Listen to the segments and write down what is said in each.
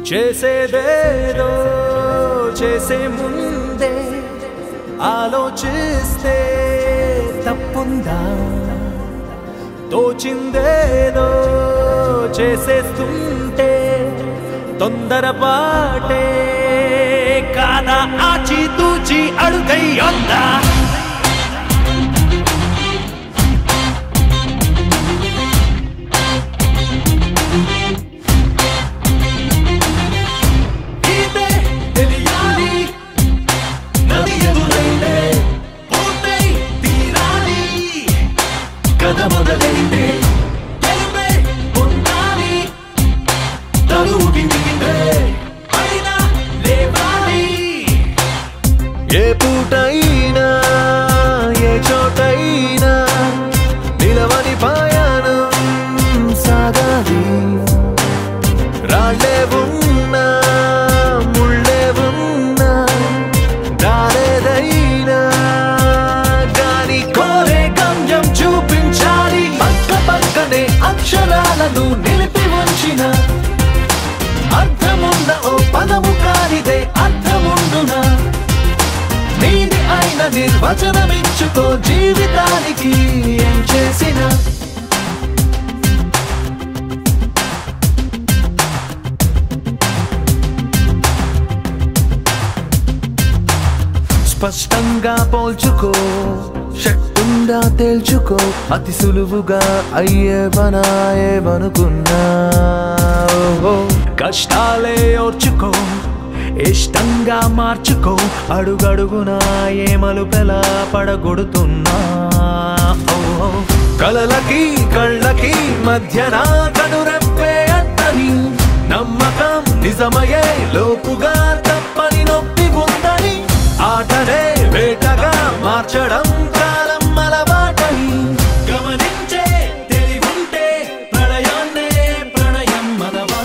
చేసేదేదో చేసే ముందే ఆలోచిస్తే తప్పుందా తోచిందేదో చేసేస్తుంటే తొందరపాటే కాదా ఆచి తూచి అడుగై ఉందా ఇదే తెలియాలి నది ఎదురైతే పోతే తీరాలి కథ మొదలైతే గెలుపే పొందాలి తరువు దిగితే అయినా లేవాలి ఏ పూటైనా ఏ చోటైనా నిలవని పాయానం సాగాలి రాళ్ళే ఉన్నా ముళ్ళే ఉన్నా దారేదైనా గాని కోరే గమ్యం చూపించాలి పక్క పక్కనే అక్షరాలను నిలిపి ఉంచిన అర్థమున్న ఓ పదము కానిదే అర్థముండునా నీది అయిన నిర్వచనమిచ్చుకో జీవితానికి ఏం చేసినా స్పష్టంగా పోల్చుకో శక్తుంగా తేల్చుకో అతి సులువుగా అయ్యే బనాయేమనుకున్నా ఓహో. కష్టాలే ఓర్చుకో ఇష్టంగా మార్చుకో అడుగడుగునా ఏ మలుపెలా పడగొడుతున్నా ఓహో. కలలకి కళ్ళకి మధ్యన కనురెప్పే అట్టని నమ్మకం నిజమయ్యే లోపుగా తప్పని నొప్పి ఉందని ఆటనే వేటగా మార్చడం కాలం అలవాటని గమనించే తెలివుంటే ప్రళయాన్నే ప్రణయం మనవా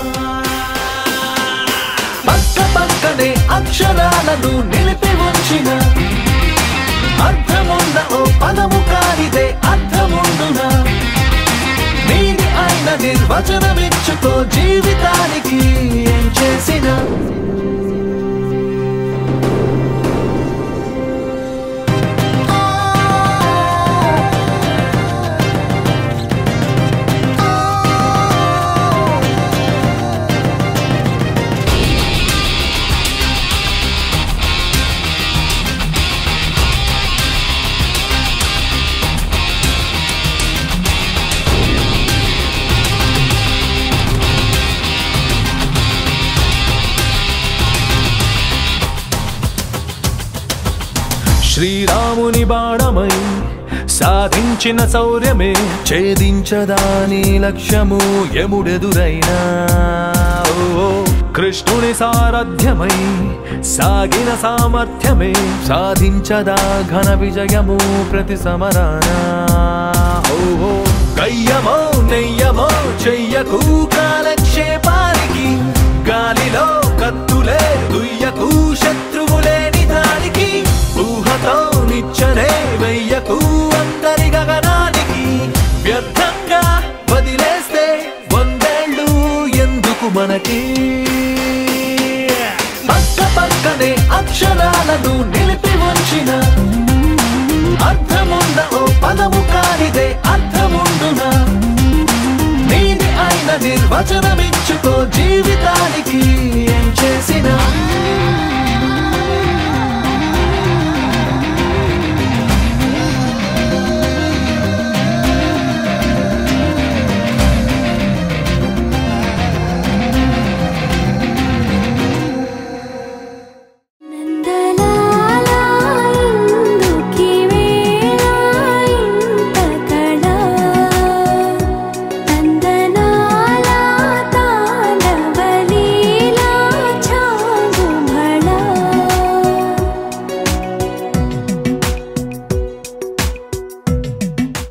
పక్క పక్కనే అక్షరాలను నిలిపి ఉంచిన అర్థమున్న ఓ పదము కానిదే అర్థముండునా నీది అయిన నిర్వచనమిచ్చుకో జీవితానికి ఏం చేసినా శ్రీరాముని బాణమై సాధించిన శౌర్యమే ఛేదించదాని లక్ష్యము యముడెదురైనా ఓ, కృష్ణుని సారథ్యమై సాగిన సామర్థ్యమే సాధించదా ఘన విజయము ప్రతి సమరాన ఓ, కయ్యమో నెయ్యమో చెయ్యకు కాలక్షేపానికి గాలిలో కత్తులే దుయ్యకు శత్రువులేని దానికి ఊహతో నిచ్చనే వెయ్యకు అందరి గగనానికి వ్యర్థంగా వదిలేస్తే వందేళ్ళు ఎందుకు మనకి పక్క పక్కనే అక్షరాలను నిలిపి ఉంచిన అర్థమున్న ఓ పదము కానిదే అర్థముండునా నీది అయిన నిర్వచనమిచ్చి